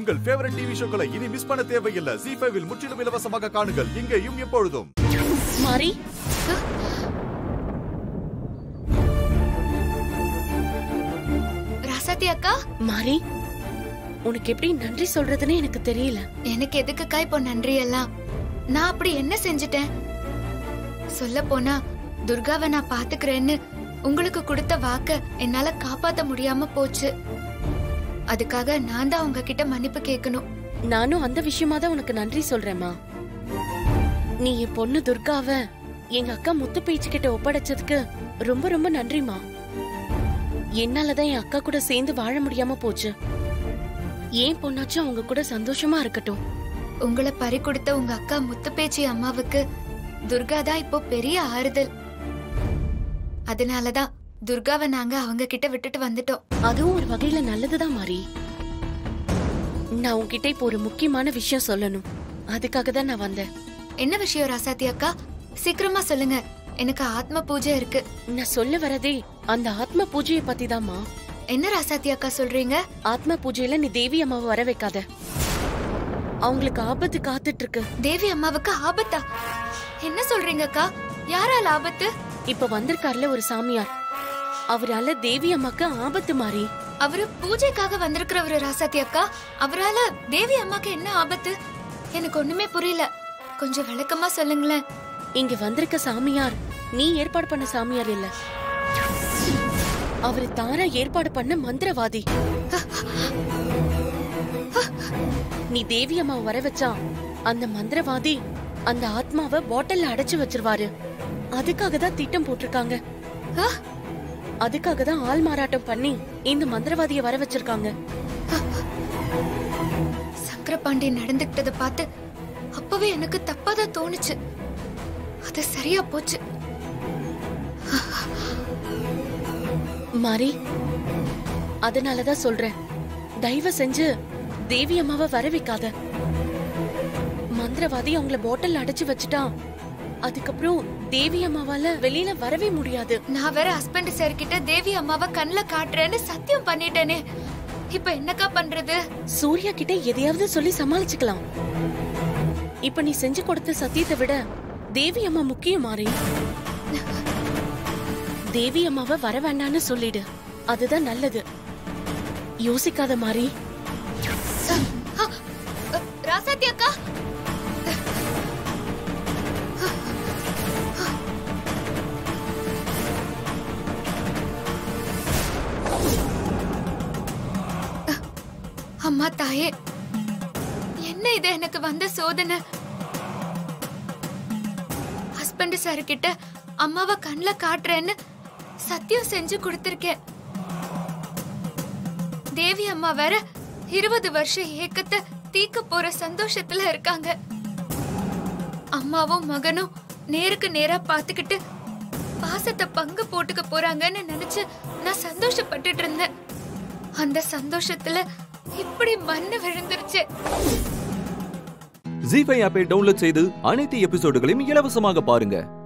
உங்கள் favourite TV ஷோக்களை இனி miss பண்ண தேவையில்லை ஜி ஃபைவில் முற்றிலும் இலவசமாக காணுங்கள் இங்கேயும் எப்பொழுதும் மாறி ராசாத்தி அக்கா மாறி உனக்கு எப்படி நன்றி சொல்றதுன்னு எனக்கு தெரியல எனக்கு எதுக்குக்கா இப்போ நன்றி எல்லாம் நான் அப்படி என்ன செஞ்சுட்டேன் சொல்ல போனா துர்காவை நான் பாத்துக்கிறேன்னு உங்களுக்கு கொடுத்த வாக்க என்னால காப்பாத்த முடியாம போச்சு அதுக்காக நான் தான் உங்ககிட்ட மன்னிப்பு கேட்கணும் நானும் அந்த விஷயமா தான் உனக்கு நன்றி சொல்றேம்மா நீ என் பொண்ணு துர்காவ எங்க அக்கா முத்து பேச்சு கிட்ட ஒப்படைச்சதுக்கு ரொம்ப ரொம்ப நன்றிமா என்னாலதான் என் அக்கா கூட சேர்ந்து வாழ முடியாம போச்சு ஏன் பொண்ணாச்சும் அவங்க கூட சந்தோஷமா இருக்கட்டும் உங்களை பறி கொடுத்த உங்க அக்கா முத்துப்பேச்சி அம்மாவுக்கு துர்கா தான் இப்போ பெரிய ஆறுதல் அதனாலதான் துர்காவை நாங்க அவங்க கிட்ட விட்டுட்டு வந்துட்டோம் அதுவும் ஒரு வகையில நல்லதுதான் மாறி நான் உன்கிட்ட இப்போ ஒரு முக்கியமான விஷயம் சொல்லணும் அதுக்காக தான் நான் வந்தேன் என்ன விஷயம் ராசாத்தி அக்கா சீக்கிரமா சொல்லுங்க எனக்கு ஆத்ம பூஜை இருக்கு நான் சொல்ல வரதே அந்த ஆத்ம பூஜையை பத்தி தாம்மா என்ன ராசாத்தி அக்கா சொல்றீங்க ஆத்ம பூஜையில நீ தேவி அம்மாவை வர வைக்காத அவங்களுக்கு ஆபத்து காத்துட்டு இருக்கு தேவி அம்மாவுக்கு ஆபத்தா என்ன சொல்றீங்க அக்கா யாரால ஆபத்து இப்ப வந்திருக்காருல ஒரு சாமியார் அவரால தேவி அம்மாக்கு ஆபத்து மாறி அவரு பூஜைக்காக வந்திருக்கிறவரு ராசாத்தி அக்கா அவரால தேவி அம்மாக்கு என்ன ஆபத்து எனக்கு ஒண்ணுமே புரியல கொஞ்சம் விளக்கமா சொல்லுங்களேன் இங்க வந்திருக்க சாமியார் நீ ஏற்பாடு பண்ண சாமியார் இல்ல அவரு தாரா ஏற்பாடு பண்ண மந்திரவாதி நீ தேவி அம்மாவை வர வச்சா அந்த மந்திரவாதி அந்த ஆத்மாவை பாட்டில்ல அடைச்சு வச்சிருவாரு அதுக்காக தான் திட்டம் போட்டிருக்காங்க ஆ, அதுக்காக தான் ஆள் மாறாட்டம் பண்ணி இந்த மந்திரவாதிய வர வச்சிருக்காங்க சங்கரபாண்டி நடந்துகிட்டத பார்த்து அப்பவே எனக்கு தப்பாதான் தோணுச்சு அது சரியா போச்சு மாறி அதனாலதான் சொல்றேன் தயவு செஞ்சு தேவி அம்மாவை வர வைக்காத மந்திரவாதி அவங்கள பாட்டில் அடைச்சு வச்சுட்டா அதுக்கப்புறம் தேவி அம்மாவால வெளியில வரவே முடியாது நான் வேற ஹஸ்பண்ட் சார் கிட்ட தேவி அம்மாவை கண்ணுல காட்டுறேன்னு சத்தியம் பண்ணிட்டேனே இப்ப என்னக்கா பண்றது சூர்யா கிட்ட எதையாவது சொல்லி சமாளிச்சுக்கலாம் இப்ப நீ செஞ்சு கொடுத்த சத்தியத்தை விட தேவி அம்மா முக்கியம் மாறி தேவி அம்மாவை வர வேண்டான்னு சொல்லிடு அதுதான் நல்லது யோசிக்காத மாறி அ, அ, ராசாத்தி அக்கா அம்மா தாயே என்ன இது எனக்கு வந்த சோதனை ஹஸ்பண்ட் சார் கிட்ட அம்மாவை கண்ணுல காட்டுறேன்னு சத்தியம் செஞ்சு கொடுத்திருக்கேன் தேவி அம்மா வேற இருபது வருஷ ஏக்கத்தை தீக்க போற சந்தோஷத்துல இருக்காங்க அம்மாவும் மகனும் நேருக்கு நேரா பாத்துக்கிட்டு பாசத்தை பங்கு போட்டுக்க போறாங்கன்னு நினைச்சு நான் சந்தோஷப்பட்டுட்டு இருந்தேன் அந்த சந்தோஷத்துல இப்படி மண்ணு விழுந்துருச்சு ஜி ஃபைவ் ஆப்பை டவுன்லோட் செய்து அனைத்து எபிசோடுகளையும் இலவசமாக பாருங்க